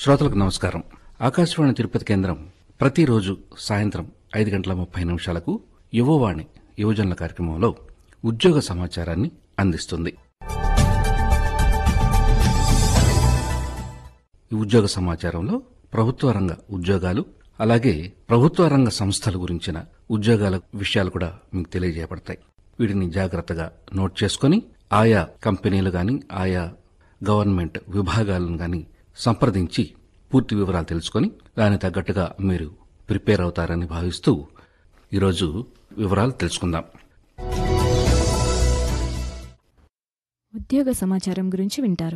శ్రోతలకు నమస్కారం ఆకాశవాణి తిరుపతి కేంద్రం ప్రతిరోజు సాయంత్రం ఐదు గంటల ముప్పై నిమిషాలకు యువవాణి యువజనుల కార్యక్రమంలో ఉద్యోగ సమాచారాన్ని అందిస్తుంది ఈ ఉద్యోగ సమాచారంలో ప్రభుత్వ రంగ ఉద్యోగాలు అలాగే ప్రభుత్వ రంగ సంస్థల గురించిన ఉద్యోగాల విషయాలు కూడా మీకు తెలియజేయబడతాయి వీటిని జాగ్రత్తగా నోట్ చేసుకొని ఆయా కంపెనీలు గాని ఆయా గవర్నమెంట్ విభాగాలను గాని సంప్రదించి పూర్తి వివరాలు తెలుసుకొని దానికి తగ్గట్టుగా మీరు ప్రిపేర్ అవుతారని భావిస్తూ ఈరోజు వివరాలు తెలుసుకుందాం ఉద్యోగ సమాచారం గురించి వింటారు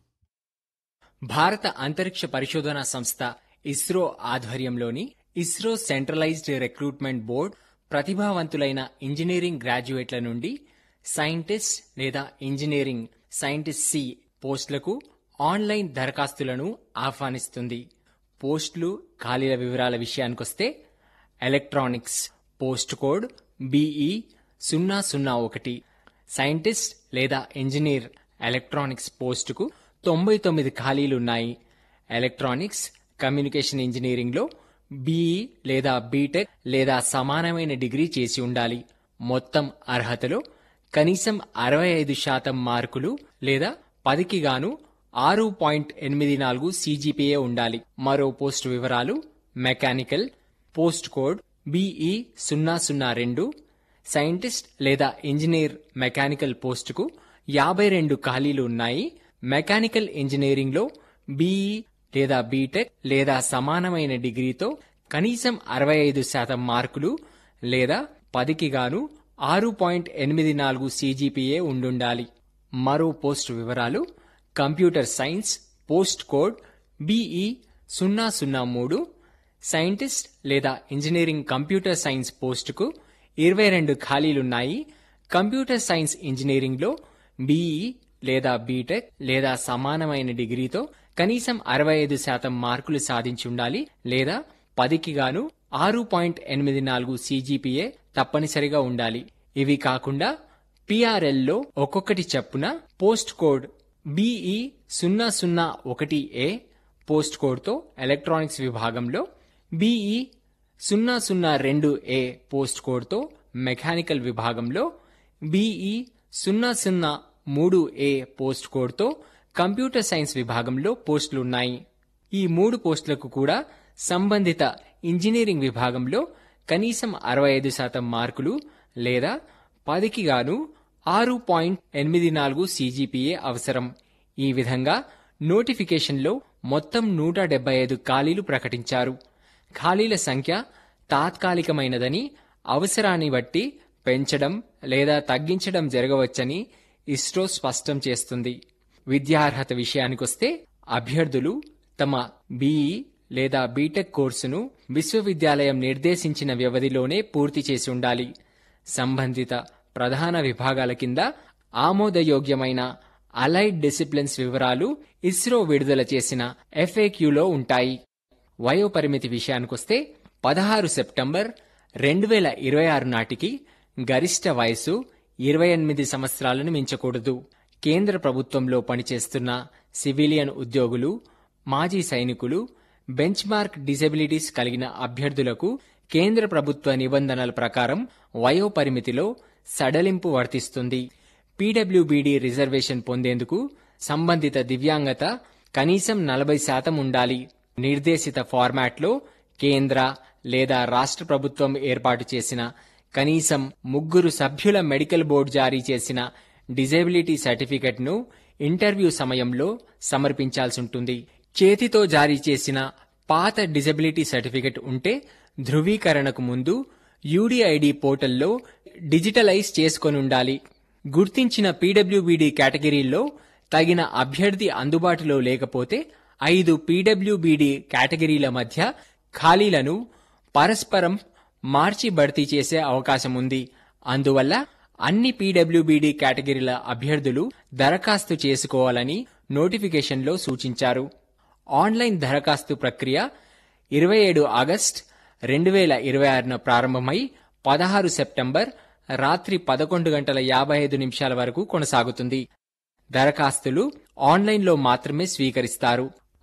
భారత అంతరిక్ష పరిశోధనా సంస్థ ఇస్రో ఆధ్వర్యంలోని ఇస్రో సెంట్రలైజ్డ్ రిక్రూట్మెంట్ బోర్డ్ ప్రతిభావంతులైన ఇంజనీరింగ్ గ్రాడ్యుయేట్ల నుండి సైంటిస్ట్ లేదా ఇంజనీరింగ్ సైంటిస్ట్ సి పోస్టులకు ఆన్లైన్ దరఖాస్తులను ఆహ్వానిస్తుంది పోస్టులు ఖాళీల వివరాల విషయానికొస్తే ఎలక్ట్రానిక్స్ పోస్ట్ కోడ్ బిఈ సున్నా సున్నా ఒకటి సైంటిస్ట్ లేదా ఇంజనీర్ ఎలక్ట్రానిక్స్ పోస్టుకు తొంభై తొమ్మిది ఖాళీలున్నాయి ఎలక్ట్రానిక్స్ కమ్యూనికేషన్ ఇంజనీరింగ్లో బీఈ లేదా బీటెక్ లేదా సమానమైన డిగ్రీ చేసి ఉండాలి మొత్తం అర్హతలో కనీసం అరవై ఐదు శాతం మార్కులు లేదా పదికి గాను ఆరు పాయింట్ ఎనిమిది నాలుగు సీజీపీఏ ఉండాలి మరో పోస్టు వివరాలు మెకానికల్ పోస్ట్ కోడ్ బిఈ సున్నా సున్నా రెండు సైంటిస్ట్ లేదా ఇంజనీర్ మెకానికల్ పోస్టుకు యాభై రెండు ఖాళీలు ఉన్నాయి మెకానికల్ ఇంజనీరింగ్లో బీఈ లేదా బీటెక్ లేదా సమానమైన డిగ్రీతో కనీసం అరవై ఐదు శాతం మార్కులు లేదా పదికి గాను ఆరు పాయింట్ ఎనిమిది నాలుగు సీజీపీఏ ఉండుండాలి మరో పోస్ట్ వివరాలు computer science post code BE సున్నా సున్నా మూడు సైంటిస్ట్ లేదా ఇంజనీరింగ్ కంప్యూటర్ సైన్స్ పోస్టుకు ఇరవై రెండు ఖాళీలున్నాయి కంప్యూటర్ సైన్స్ ఇంజనీరింగ్లో బీఈ లేదా బీటెక్ లేదా సమానమైన డిగ్రీతో కనీసం అరవై ఐదు శాతం మార్కులు సాధించి ఉండాలి లేదా పదికి గాను ఆరు పాయింట్ ఎనిమిది నాలుగు సీజీపీఏ తప్పనిసరిగా ఉండాలి ఇవి కాకుండా పిఆర్ఎల్లో ఒక్కొక్కటి చప్పున పోస్ట్ కోడ్ బిఈ సున్నా సున్నా ఒకటి ఏ పోస్ట్ కోడ్తో ఎలక్ట్రానిక్స్ విభాగంలో బిఈ సున్నా సున్నా రెండు ఏ పోస్ట్ కోడ్తో మెకానికల్ విభాగంలో బిఈ సున్నా సున్నా మూడు ఏ పోస్ట్ కోడ్తో కంప్యూటర్ సైన్స్ విభాగంలో పోస్టులున్నాయి ఈ మూడు పోస్టులకు కూడా సంబంధిత ఇంజనీరింగ్ విభాగంలో కనీసం అరవై ఐదు శాతం మార్కులు లేదా పదికి గాను ఆరు పాయింట్ ఎనిమిది నాలుగు సీజీపీఏ అవసరం ఈ విధంగా నోటిఫికేషన్లో మొత్తం నూట డెబ్బై ఐదు ఖాళీలు ప్రకటించారు ఖాళీల సంఖ్య తాత్కాలికమైనదని అవసరాన్ని బట్టి పెంచడం లేదా తగ్గించడం జరగవచ్చని ఇస్రో స్పష్టం చేస్తుంది విద్యార్హత విషయానికొస్తే అభ్యర్థులు తమ బీఈ లేదా బీటెక్ కోర్సును విశ్వవిద్యాలయం నిర్దేశించిన వ్యవధిలోనే పూర్తి చేసి ఉండాలి సంబంధిత ప్రధాన విభాగాల కింద ఆమోదయోగ్యమైన అలైడ్ డిసిప్లిన్స్ వివరాలు ఇస్రో విడుదల చేసిన ఎఫ్ఏక్యూలో ఉంటాయి వయోపరిమితి విషయానికొస్తే పదహారు సెప్టెంబర్ రెండు వేల ఇరవై ఆరు నాటికి గరిష్ట వయసు ఇరవై ఎనిమిది సంవత్సరాలను మించకూడదు కేంద్ర ప్రభుత్వంలో పనిచేస్తున్న సివిలియన్ ఉద్యోగులు మాజీ సైనికులు బెంచ్ మార్క్ డిజబిలిటీస్ కలిగిన అభ్యర్థులకు కేంద్ర ప్రభుత్వ నిబంధనల ప్రకారం వయోపరిమితిలో సడలింపు వర్తిస్తుంది పీడబ్ల్యూబీడీ రిజర్వేషన్ పొందేందుకు సంబంధిత దివ్యాంగత కనీసం నలభై శాతం ఉండాలి నిర్దేశిత ఫార్మాట్లో కేంద్ర లేదా రాష్ట్ర ప్రభుత్వం ఏర్పాటు చేసిన కనీసం ముగ్గురు సభ్యుల మెడికల్ బోర్డు జారీ చేసిన డిజేబిలిటీ సర్టిఫికెట్ను ఇంటర్వ్యూ సమయంలో సమర్పించాల్సి ఉంటుంది చేతితో జారీ చేసిన పాత డిజబిలిటీ సర్టిఫికెట్ ఉంటే ధృవీకరణకు ముందు యూడిఐడి పోర్టల్లో డిజిటలైజ్ చేసుకొని ఉండాలి గుర్తించిన పీడబ్ల్యూబీడీ కేటగిరీల్లో తగిన అభ్యర్థి అందుబాటులో లేకపోతే ఐదు పీడబ్ల్యూబీడీ కేటగిరీల మధ్య ఖాళీలను పరస్పరం మార్చి భర్తీ చేసే అవకాశం ఉంది అందువల్ల అన్ని పీడబ్ల్యూబీడీ కేటగిరీల అభ్యర్థులు దరఖాస్తు చేసుకోవాలని నోటిఫికేషన్లో సూచించారు ఆన్లైన్ దరఖాస్తు ప్రక్రియ ఇరవై ఏడు ఆగస్ట్ రెండు వేల ఇరవై ఆరున ప్రారంభమై పదహారు సెప్టెంబర్ రాత్రి పదకొండు గంటల యాభై ఐదు నిమిషాల వరకు కొనసాగుతుంది దరఖాస్తులు ఆన్లైన్లో మాత్రమే స్వీకరిస్తారు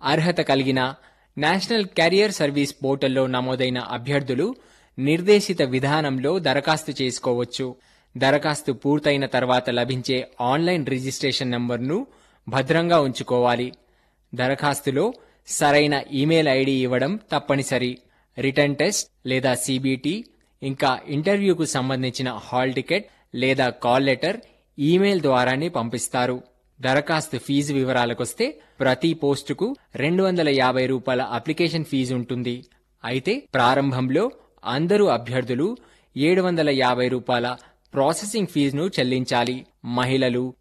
అర్హత కలిగిన నేషనల్ కెరియర్ సర్వీస్ పోర్టల్లో నమోదైన అభ్యర్థులు నిర్దేశిత విధానంలో దరఖాస్తు చేసుకోవచ్చు దరఖాస్తు పూర్తయిన తర్వాత లభించే ఆన్లైన్ రిజిస్ట్రేషన్ నంబర్ను భద్రంగా ఉంచుకోవాలి దరఖాస్తులో సరైన ఈమెయిల్ ఐడి ఇవ్వడం తప్పనిసరి రిటర్న్ టెస్ట్ లేదా సిబిటి ఇంకా ఇంటర్వ్యూకు సంబంధించిన హాల్ టికెట్ లేదా కాల్ లెటర్ ఈమెయిల్ ద్వారానే పంపిస్తారు దరఖాస్తు ఫీజు వివరాలకొస్తే ప్రతి పోస్టుకు రెండు వందల యాభై రూపాయల అప్లికేషన్ ఫీజు ఉంటుంది అయితే ప్రారంభంలో అందరూ అభ్యర్థులు ఏడు వందల యాభై రూపాయల ప్రాసెసింగ్ ఫీజును చెల్లించాలి మహిళలు